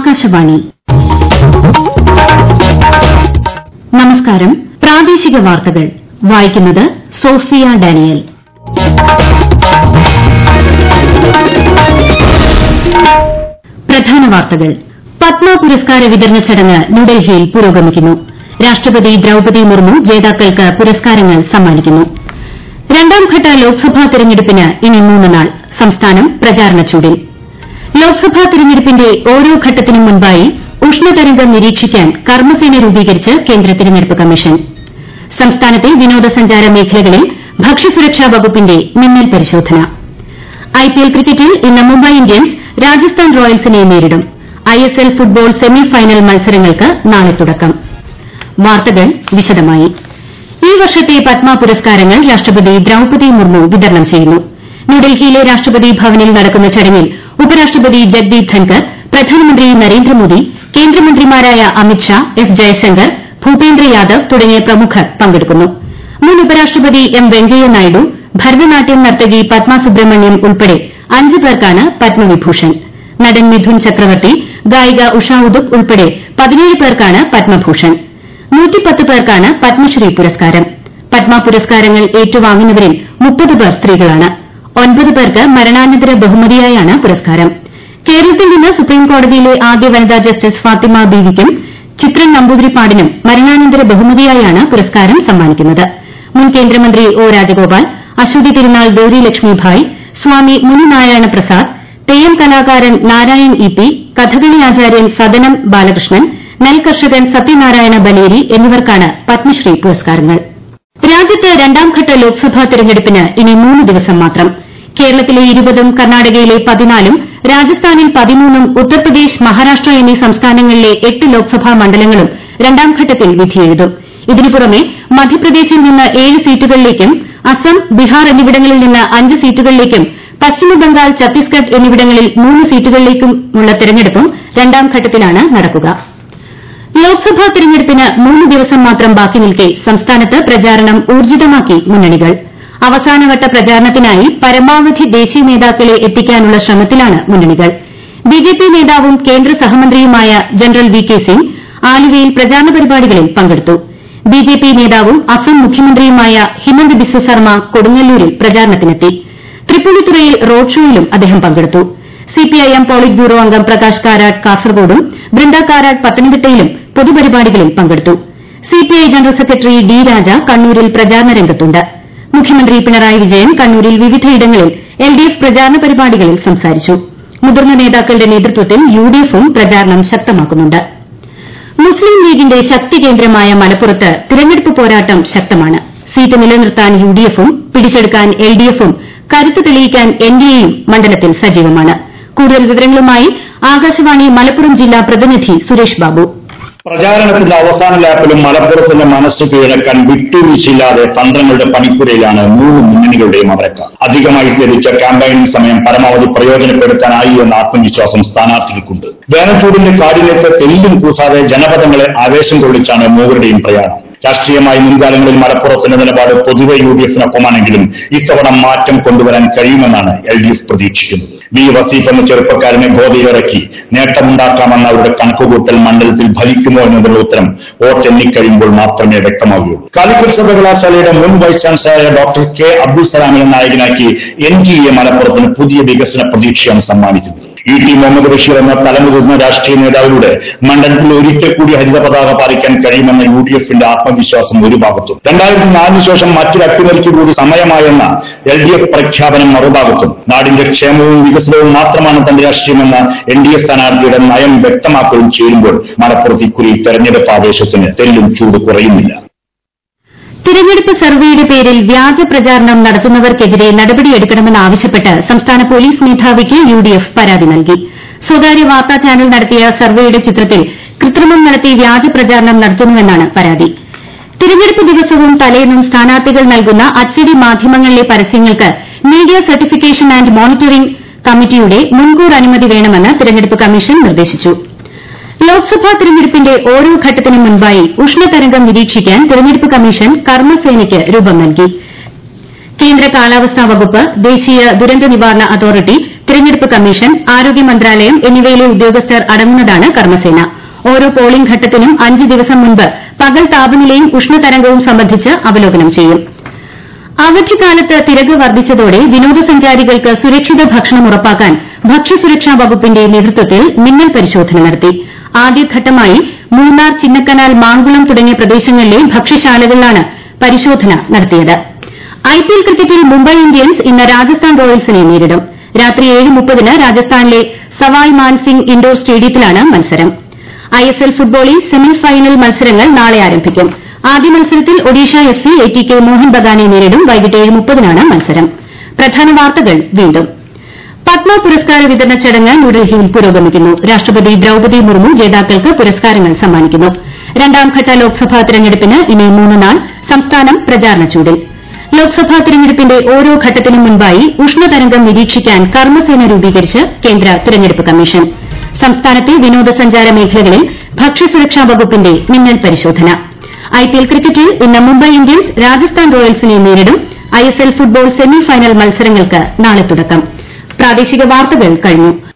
ആകാശവാണി നമസ്കാരം പ്രാദേശിക വാർത്തകൾ വായിക്കുന്നത് സോഫിയ ഡാനിയൽ പ്രധാന വാർത്തകൾ പത്മ പുരസ്കാര വിതരണ ചടങ്ങ് ന്യൂഡൽഹിയിൽ പുരോഗമിക്കുന്നു രാഷ്ട്രപതി ദ്രൌപതി മുർമു ജേതാക്കൾക്ക് പുരസ്കാരങ്ങൾ സമ്മാനിക്കുന്നു രണ്ടാംഘട്ട ലോക്സഭാ തെരഞ്ഞെടുപ്പിന് ഇനി മൂന്ന് നാൾ സംസ്ഥാനം പ്രചാരണ ചൂടിൽ ലോക്സഭാ തെരഞ്ഞെടുപ്പിന്റെ ഓരോ ഘട്ടത്തിനും മുൻപായി ഉഷ്ണതരംഗം നിരീക്ഷിക്കാൻ കർമ്മസേന രൂപീകരിച്ച് കേന്ദ്ര തെരഞ്ഞെടുപ്പ് കമ്മീഷൻ സംസ്ഥാനത്തെ വിനോദസഞ്ചാര മേഖലകളിൽ ഭക്ഷ്യസുരക്ഷാ വകുപ്പിന്റെ മിന്നൽ പരിശോധന ഐപിഎൽ ക്രിക്കറ്റിൽ ഇന്ന് മുംബൈ ഇന്ത്യൻസ് രാജസ്ഥാൻ റോയൽസിനെ നേരിടും ഐഎസ്എൽ ഫുട്ബോൾ സെമി ഫൈനൽ മത്സരങ്ങൾക്ക് നാളെ തുടക്കം വാർത്തകൾ വിശദമായി ഈ വർഷത്തെ പത്മ പുരസ്കാരങ്ങൾ രാഷ്ട്രപതി ദ്രൌപതി മുർമു വിതരണം ചെയ്യുന്നു ന്യൂഡൽഹിയിലെ രാഷ്ട്രപതി ഭവനിൽ നടക്കുന്ന ചടങ്ങിൽ ഉപരാഷ്ട്രപതി ജഗ്ദീപ് ധൻകർ പ്രധാനമന്ത്രി നരേന്ദ്രമോദി കേന്ദ്രമന്ത്രിമാരായ അമിത് ഷാ എസ് ജയശങ്കർ ഭൂപേന്ദ്ര യാദവ് തുടങ്ങിയ പ്രമുഖർ പങ്കെടുക്കുന്നു മുൻ ഉപരാഷ്ട്രപതി എം വെങ്കയ്യ നായിഡു ഭരതനാട്യം നർത്തകി പത്മ സുബ്രഹ്മണ്യം ഉൾപ്പെടെ അഞ്ച് പേർക്കാണ് പത്മവിഭൂഷൺ നടൻ മിഥുൻ ചക്രവർത്തി ഗായിക ഉഷ ഉദുപ് ഉൾപ്പെടെ പതിനേഴ് പേർക്കാണ് പത്മഭൂഷൺ പേർക്കാണ് പത്മശ്രീ പുരസ്കാരം പത്മ പുരസ്കാരങ്ങൾ ഏറ്റുവാങ്ങുന്നവരിൽ മുപ്പത് പേർ സ്ത്രീകളാണ് ഒൻപത് പേർക്ക് മരണാനന്തര ബഹുമതിയായാണ് പുരസ്കാരം കേരളത്തിൽ നിന്ന് സുപ്രീംകോടതിയിലെ ആദ്യ വനിതാ ജസ്റ്റിസ് ഫാത്തിമ ബീവിക്കും ചിത്രൻ നമ്പൂതിരിപ്പാടിനും മരണാനന്തര ബഹുമതിയായാണ് പുരസ്കാരം സമ്മാനിക്കുന്നത് മുൻ കേന്ദ്രമന്ത്രി ഒ രാജഗോപാൽ അശ്വതി തിരുനാൾ ഗൌരി ലക്ഷ്മിഭായ് സ്വാമി മുനിനാരായണ പ്രസാദ് തെയ്യം കലാകാരൻ നാരായൺ ഇ പി കഥകളി ആചാര്യൻ സദനം ബാലകൃഷ്ണൻ നെൽകർഷകൻ സത്യനാരായണ ബലേരി എന്നിവർക്കാണ് പത്മശ്രീ പുരസ്കാരങ്ങൾ രാജ്യത്ത് രണ്ടാംഘട്ട ലോക്സഭാ തെരഞ്ഞെടുപ്പിന് ഇനി മൂന്ന് ദിവസം മാത്രം കേരളത്തിലെ ഇരുപതും കർണാടകയിലെ പതിനാലും രാജസ്ഥാനിൽ പതിമൂന്നും ഉത്തർപ്രദേശ് മഹാരാഷ്ട്ര എന്നീ സംസ്ഥാനങ്ങളിലെ എട്ട് ലോക്സഭാ മണ്ഡലങ്ങളും രണ്ടാംഘട്ടത്തിൽ വിധിയെഴുതും ഇതിനു പുറമെ മധ്യപ്രദേശിൽ നിന്ന് ഏഴ് സീറ്റുകളിലേക്കും അസം ബിഹാർ എന്നിവിടങ്ങളിൽ നിന്ന് അഞ്ച് സീറ്റുകളിലേക്കും പശ്ചിമബംഗാൾ ഛത്തീസ്ഗഡ് എന്നിവിടങ്ങളിൽ മൂന്ന് സീറ്റുകളിലേക്കുമുള്ള തെരഞ്ഞെടുപ്പും രണ്ടാംഘട്ടത്തിലാണ് നടക്കുക ലോക്സഭാ തെരഞ്ഞെടുപ്പിന് മൂന്ന് ദിവസം മാത്രം ബാക്കി നിൽക്കെ സംസ്ഥാനത്ത് പ്രചാരണം ഊർജ്ജിതമാക്കി മുന്നണികൾ അവസാനവട്ട പ്രചാരണത്തിനായി പരമാവധി ദേശീയ നേതാക്കളെ എത്തിക്കാനുള്ള ശ്രമത്തിലാണ് മുന്നണികൾ ബിജെപി നേതാവും കേന്ദ്ര സഹമന്ത്രിയുമായ ജനറൽ വി കെ സിംഗ് ആലുവയിൽ പ്രചാരണ പരിപാടികളിൽ പങ്കെടുത്തു ബിജെപി നേതാവും അസം മുഖ്യമന്ത്രിയുമായ ഹിമന്ത് ബിസ്വ ശർമ്മ കൊടുങ്ങല്ലൂരിൽ പ്രചാരണത്തിനെത്തി തൃപ്പൂണിത്തുറയിൽ റോഡ് ഷോയിലും അദ്ദേഹം പങ്കെടുത്തു സിപിഐഎം പോളിറ്റ് ബ്യൂറോ അംഗം പ്രകാശ് കാരാട്ട് കാസർകോടും ബൃന്ദ കാരാട്ട് പത്തനംതിട്ടയിലും പൊതുപരിപാടികളിൽ പങ്കെടുത്തു CPI general secretary D Raja കണ്ണൂരിൽ പ്രചാരണ രംഗത്തുണ്ട് മുഖ്യമന്ത്രി പിണറായി വിജയൻ കണ്ണൂരിൽ വിവിധയിടങ്ങളിൽ എൽഡിഎഫ് പ്രചാരണ പരിപാടികളിൽ സംസാരിച്ചു മുതിർന്ന നേതാക്കളുടെ നേതൃത്വത്തിൽ യുഡിഎഫും പ്രചാരണം ശക്തമാക്കുന്നുണ്ട് മുസ്ലിം ലീഗിന്റെ ശക്തി കേന്ദ്രമായ മലപ്പുറത്ത് തിരഞ്ഞെടുപ്പ് പോരാട്ടം ശക്തമാണ് സീറ്റ് നിലനിർത്താൻ യുഡിഎഫും പിടിച്ചെടുക്കാൻ എൽഡിഎഫും കരുത്ത് തെളിയിക്കാൻ എൻഡിഎയും മണ്ഡലത്തിൽ സജീവമാണ് കൂടുതൽ വിവരങ്ങളുമായി ആകാശവാണി മലപ്പുറം ജില്ലാ പ്രതിനിധി സുരേഷ് ബാബു പ്രചാരണത്തിന്റെ അവസാന ലാപ്പിലും മലപ്പുറത്തിന്റെ മനസ്സ് കീഴടക്കാൻ വിട്ടുവീഴ്ചയില്ലാതെ തന്ത്രങ്ങളുടെ പണിപ്പുരയിലാണ് മൂന്ന് മുന്നണികളുടെയും അവരക്ക അധികമായി ലഭിച്ച ക്യാമ്പയിനിംഗ് സമയം പരമാവധി പ്രയോജനപ്പെടുത്താനായി എന്ന ആത്മവിശ്വാസം സ്ഥാനാർത്ഥികൾക്കുണ്ട് വേനൽച്ചൂടിന്റെ കാടിലേക്ക് തെല്ലും കൂസാതെ ജനപദങ്ങളെ ആവേശം കൊള്ളിച്ചാണ് മൂവരുടെയും പ്രയാണം രാഷ്ട്രീയമായി മുൻകാലങ്ങളിൽ മലപ്പുറത്തിന്റെ നിലപാട് പൊതുവെ യു ഡി എഫിനൊപ്പമാണെങ്കിലും ഇത്തവണ മാറ്റം കൊണ്ടുവരാൻ കഴിയുമെന്നാണ് എൽ ഡി എഫ് പ്രതീക്ഷിക്കുന്നത് വി വസീഫ് എന്ന ചെറുപ്പക്കാരനെ ഗോതയിലിറക്കി നേട്ടമുണ്ടാക്കാമെന്ന അവരുടെ കണക്കുകൂട്ടൽ മണ്ഡലത്തിൽ ഫലിക്കുമോ എന്നതിനുള്ള ഉത്തരം വോട്ടെണ്ണിക്കഴിയുമ്പോൾ മാത്രമേ വ്യക്തമാകൂ കാലിക്കറ്റ് സർവകലാശാലയുടെ മുൻ വൈസ് ചാൻസലറായ ഡോക്ടർ കെ അബ്ദുൽ സലാമിനെ നായകനാക്കി എൻ ഡി എ മലപ്പുറത്തിന് പുതിയ വികസന പ്രതീക്ഷയാണ് സമ്മാനിക്കുന്നത് ഇ ടി മുഹമ്മദ് ബഷീർ എന്ന തലമുതിർന്ന രാഷ്ട്രീയ നേതാവിലൂടെ മണ്ഡലത്തിൽ ഒരിക്കൽ കൂടി ഹരിത പതാക പാലിക്കാൻ കഴിയുമെന്ന യു ഡി എഫിന്റെ ആത്മവിശ്വാസം ഒരു ഭാഗത്തും രണ്ടായിരത്തി നാലിന് ശേഷം മറ്റൊരു അട്ടിമറിക്ക് കൂടി സമയമായെന്ന എൽ ഡി എഫ് പ്രഖ്യാപനം മറുഭാഗത്തും നാടിന്റെ ക്ഷേമവും വികസനവും മാത്രമാണ് തന്റെ രാഷ്ട്രീയമെന്ന എൻ ഡി എ സ്ഥാനാർത്ഥിയുടെ നയം വ്യക്തമാക്കുകയും ചെയ്യുമ്പോൾ മലപ്പുറത്ത് ഇക്കുറി തെരഞ്ഞെടുപ്പ് ആവേശത്തിന് തെല്ലും ചൂട് കുറയുന്നില്ല തിരഞ്ഞെടുപ്പ് സർവേയുടെ പേരിൽ വ്യാജ പ്രചാരണം നടത്തുന്നവർക്കെതിരെ നടപടിയെടുക്കണമെന്നാവശ്യപ്പെട്ട് സംസ്ഥാന പോലീസ് മേധാവിക്ക് യുഡിഎഫ് പരാതി നൽകി സ്വകാര്യ വാർത്താ ചാനൽ നടത്തിയ സർവേയുടെ ചിത്രത്തിൽ കൃത്രിമം നടത്തി വ്യാജ പ്രചാരണം നടത്തുന്നുവെന്നാണ് പരാതി തിരഞ്ഞെടുപ്പ് ദിവസവും തലേന്നും സ്ഥാനാർത്ഥികൾ നൽകുന്ന അച്ചടി മാധ്യമങ്ങളിലെ പരസ്യങ്ങൾക്ക് മീഡിയ സർട്ടിഫിക്കേഷൻ ആന്റ് മോണിറ്ററിംഗ് കമ്മിറ്റിയുടെ മുൻകൂർ അനുമതി വേണമെന്ന് തിരഞ്ഞെടുപ്പ് കമ്മീഷൻ നിർദ്ദേശിച്ചു ലോക്സഭാ തെരഞ്ഞെടുപ്പിന്റെ ഓരോ ഘട്ടത്തിനും മുൻപായി ഉഷ്ണതരംഗം നിരീക്ഷിക്കാൻ തെരഞ്ഞെടുപ്പ് കമ്മീഷൻ കർമ്മസേനയ്ക്ക് രൂപം നൽകി കേന്ദ്ര കാലാവസ്ഥാ വകുപ്പ് ദേശീയ ദുരന്ത നിവാരണ അതോറിറ്റി തിരഞ്ഞെടുപ്പ് കമ്മീഷൻ ആരോഗ്യ മന്ത്രാലയം എന്നിവയിലെ ഉദ്യോഗസ്ഥർ അടങ്ങുന്നതാണ് കർമ്മസേന ഓരോ പോളിംഗ് ഘട്ടത്തിനും അഞ്ച് ദിവസം മുൻപ് പകൽ താപനിലയും ഉഷ്ണതരംഗവും സംബന്ധിച്ച് അവലോകനം ചെയ്യും അവധിക്കാലത്ത് തിരക്ക് വർദ്ധിച്ചതോടെ വിനോദസഞ്ചാരികൾക്ക് സുരക്ഷിത ഭക്ഷണം ഉറപ്പാക്കാൻ ഭക്ഷ്യസുരക്ഷാ വകുപ്പിന്റെ നേതൃത്വത്തിൽ മിന്നൽ പരിശോധന നടത്തി ആദ്യഘട്ടമായി മൂന്നാർ ചിന്നക്കനാൽ മാങ്കുളം തുടങ്ങിയ പ്രദേശങ്ങളിലെ ഭക്ഷ്യശാലകളിലാണ് പരിശോധന നടത്തിയത് ഐപിഎൽ ക്രിക്കറ്റിൽ മുംബൈ ഇന്ത്യൻസ് ഇന്ന് രാജസ്ഥാൻ റോയൽസിനെ നേരിടും രാത്രി ഏഴ് മുപ്പതിന് രാജസ്ഥാനിലെ സവായ് മാൻസിംഗ് ഇൻഡോർ സ്റ്റേഡിയത്തിലാണ് മത്സരം ഐഎസ്എൽ ഫുട്ബോളിൽ സെമി ഫൈനൽ മത്സരങ്ങൾ നാളെ ആരംഭിക്കും ആദ്യ മത്സരത്തിൽ Odisha F C A T K Mohun ബഗാനെ നേരിടും വൈകിട്ട് ഏഴ് മുപ്പതിനാണ് മത്സരം പ്രധാന വാർത്തകൾ വീണ്ടും പത്മ പുരസ്കാര വിതരണ ചടങ്ങ് ന്യൂഡൽഹിയിൽ പുരോഗമിക്കുന്നു രാഷ്ട്രപതി ദ്രൌപദി മുർമു ജേതാക്കൾക്ക് പുരസ്കാരങ്ങൾ സമ്മാനിക്കുന്നു രണ്ടാംഘട്ട ലോക്സഭാ തെരഞ്ഞെടുപ്പിന് ഇനി മൂന്ന് നാൾ സംസ്ഥാനം പ്രചാരണ ചൂടിൽ ലോക്സഭാ തെരഞ്ഞെടുപ്പിന്റെ ഓരോ ഘട്ടത്തിനും മുൻപായി ഉഷ്ണതരംഗം നിരീക്ഷിക്കാൻ കർമ്മസേന രൂപീകരിച്ച് കേന്ദ്ര തെരഞ്ഞെടുപ്പ് കമ്മീഷൻ സംസ്ഥാനത്തെ വിനോദസഞ്ചാര മേഖലകളിൽ ഭക്ഷ്യസുരക്ഷാ വകുപ്പിന്റെ മിന്നൽ പരിശോധന ഐപിഎൽ ക്രിക്കറ്റിൽ ഇന്ന് മുംബൈ ഇന്ത്യൻസ് രാജസ്ഥാൻ റോയൽസിനെ നേരിടും ഐഎസ്എൽ ഫുട്ബോൾ സെമി ഫൈനൽ മത്സരങ്ങൾക്ക് നാളെ തുടക്കം പ്രാദേശിക വാർത്തകൾ കഴിഞ്ഞു